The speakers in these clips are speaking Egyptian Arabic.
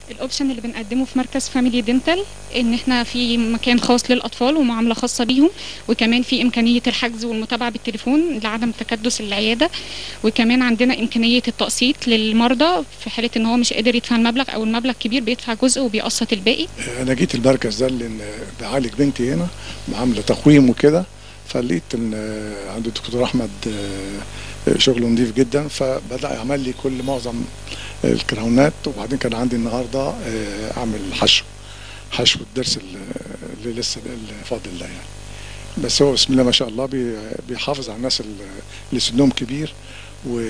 الاوبشن اللي بنقدمه في مركز فاميلي دينتال ان احنا في مكان خاص للاطفال ومعامله خاصه بيهم وكمان في امكانيه الحجز والمتابعه بالتليفون لعدم تكدس العياده وكمان عندنا امكانيه التقسيط للمرضى في حاله ان هو مش قادر يدفع المبلغ او المبلغ كبير بيدفع جزء وبيقسط الباقي انا جيت المركز ده لان بعالج بنتي هنا عامله تقويم وكده فلقيت ان عند الدكتور احمد شغله نظيف جدا فبدا يعمل لي كل معظم الكراونات وبعدين كان عندي النهارده اعمل حشو حشو الضرس اللي لسه اللي فاضل ده يعني بس هو بسم الله ما شاء الله بيحافظ على الناس اللي سنهم كبير و...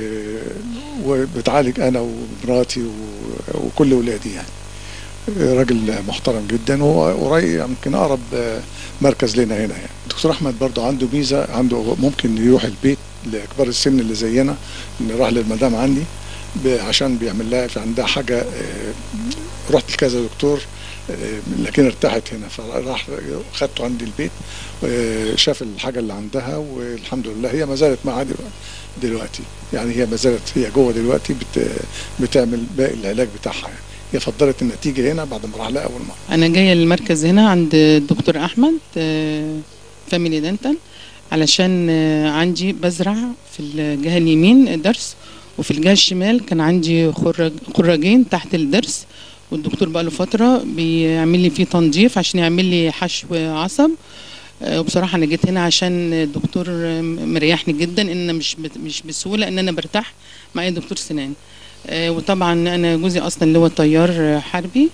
وبتعالج انا ومراتي و... وكل ولادي يعني راجل محترم جدا وهو قريب يمكن اقرب مركز لنا هنا يعني الدكتور احمد برضه عنده ميزه عنده ممكن يروح البيت لكبار السن اللي زينا نروح للمدام عندي عشان بيعمل لها في عندها حاجه رحت لكذا دكتور لكن ارتاحت هنا فراح خدته عندي البيت شاف الحاجه اللي عندها والحمد لله هي ما زالت معاه دلوقتي يعني هي ما زالت هي جوه دلوقتي بت بتعمل باقي العلاج بتاعها يعني هي فضلت النتيجه هنا بعد ما راح لها اول مره انا جايه المركز هنا عند الدكتور احمد فاميلي دنتال علشان عندي بزرع في الجهه اليمين ضرس وفي الجهه الشمال كان عندي خرج خراجين تحت الضرس والدكتور بقى له فتره بيعمل لي فيه تنظيف عشان يعمل لي حشو عصب وبصراحه انا جيت هنا عشان الدكتور مريحني جدا ان مش مش بسهوله ان انا برتاح مع اي دكتور سنان وطبعا انا جوزي اصلا اللي هو طيار حربي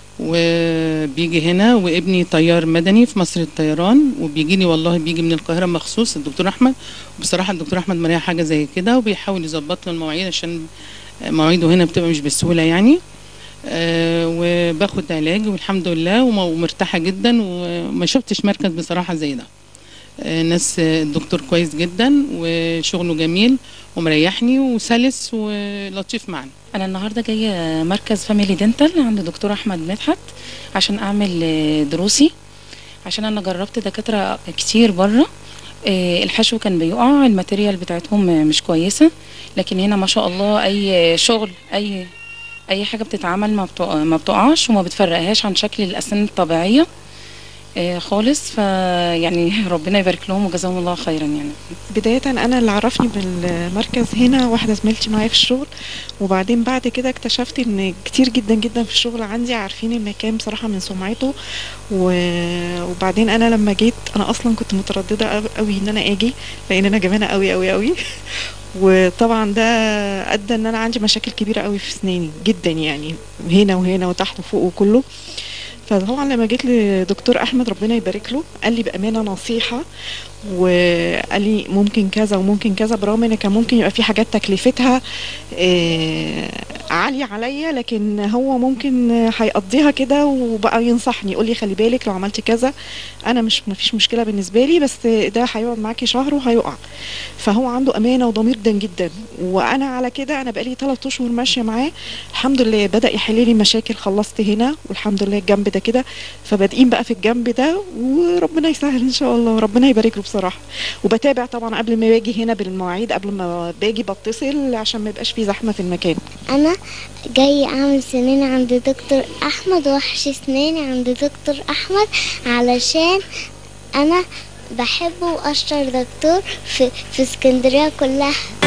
وبيجي هنا وابني طيار مدني في مصر الطيران وبيجي لي والله بيجي من القاهره مخصوص الدكتور احمد وبصراحه الدكتور احمد مريح حاجه زي كده وبيحاول يظبط له المواعيد عشان مواعيده هنا بتبقى مش بالسهوله يعني أه وباخد علاج والحمد لله ومرتاحه جدا وما شفتش مركز بصراحه زي ده أه ناس الدكتور كويس جدا وشغله جميل ومريحني وسلس ولطيف معنا انا النهارده جايه مركز فاميلي دنتال عند دكتور احمد مدحت عشان اعمل دروسي عشان انا جربت دكاتره كتير بره الحشو كان بيقع الماتيريال بتاعتهم مش كويسه لكن هنا ما شاء الله اي شغل اي اي حاجه بتتعمل ما ما بتقعش وما بتفرقهاش عن شكل الاسنان الطبيعيه خالص فيعني ربنا يبارك لهم وجزاهم الله خيرا يعني بداية أنا اللي عرفني بالمركز هنا واحدة زميلتي معايا في الشغل وبعدين بعد كده اكتشفت إن كتير جدا جدا في الشغل عندي عارفين المكان بصراحة من سمعته وبعدين أنا لما جيت أنا أصلا كنت مترددة قوي إن أنا أجي لأن أنا جبانة قوي قوي قوي وطبعا ده ادى ان انا عندي مشاكل كبيره قوي في اسناني جدا يعني هنا وهنا وتحت وفوق وكله فطبعا لما جيت لدكتور احمد ربنا يبارك له قال لي بامانه نصيحه وقال لي ممكن كذا وممكن كذا برغم ان كان ممكن يبقى في حاجات تكلفتها عاليه عليا لكن هو ممكن هيقضيها كده وبقى ينصحني يقول لي خلي بالك لو عملتي كذا انا مش مفيش مشكله بالنسبه لي بس ده هيقعد معاكي شهر وهيقع فهو عنده امانه وضمير جدا جدا وانا على كده انا بقالي 3 اشهر ماشيه معاه الحمد لله بدا يحل لي مشاكل خلصت هنا والحمد لله الجنب ده كده فبادئين بقى في الجنب ده وربنا يسهل ان شاء الله وربنا يبارك له بصراحه وبتابع طبعا قبل ما باجي هنا بالمواعيد قبل ما باجي بتصل عشان ما يبقاش في زحمه في المكان انا جاي اعمل سناني عند دكتور احمد واحشي سناني عند دكتور احمد علشان انا بحبه واشطر دكتور في في اسكندريه كلها